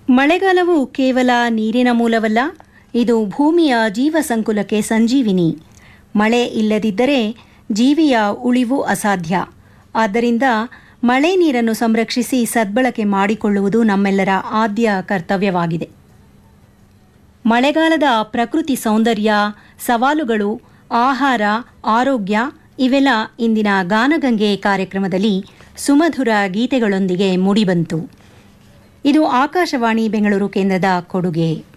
ಮಳೆಗಾಲವು ಕೇವಲ ನೀರಿನ ಮೂಲವಲ್ಲ ಇದು ಭೂಮಿಯ ಜೀವ ಸಂಕುಲಕ್ಕೆ ಸಂಜೀವಿನಿ ಮಳೆ ಇಲ್ಲದಿದ್ದರೆ ಜೀವಿಯ ಉಳಿವು ಅಸಾಧ್ಯ ಆದ್ದರಿಂದ ಮಳೆ ನೀರನ್ನು ಸಂರಕ್ಷಿಸಿ ಸದ್ಬಳಕೆ ಮಾಡಿಕೊಳ್ಳುವುದು ನಮ್ಮೆಲ್ಲರ ಆದ್ಯ ಕರ್ತವ್ಯವಾಗಿದೆ ಮಳೆಗಾಲದ ಪ್ರಕೃತಿ ಸೌಂದರ್ಯ ಸವಾಲುಗಳು ಆಹಾರ ಆರೋಗ್ಯ ಇವೆಲ್ಲ ಇಂದಿನ ಗಾನಗಂಗೆ ಕಾರ್ಯಕ್ರಮದಲ್ಲಿ ಸುಮಧುರ ಗೀತೆಗಳೊಂದಿಗೆ ಮೂಡಿಬಂತು ಇದು ಆಕಾಶವಾಣಿ ಬೆಂಗಳೂರು ಕೇಂದ್ರದ ಕೊಡುಗೆ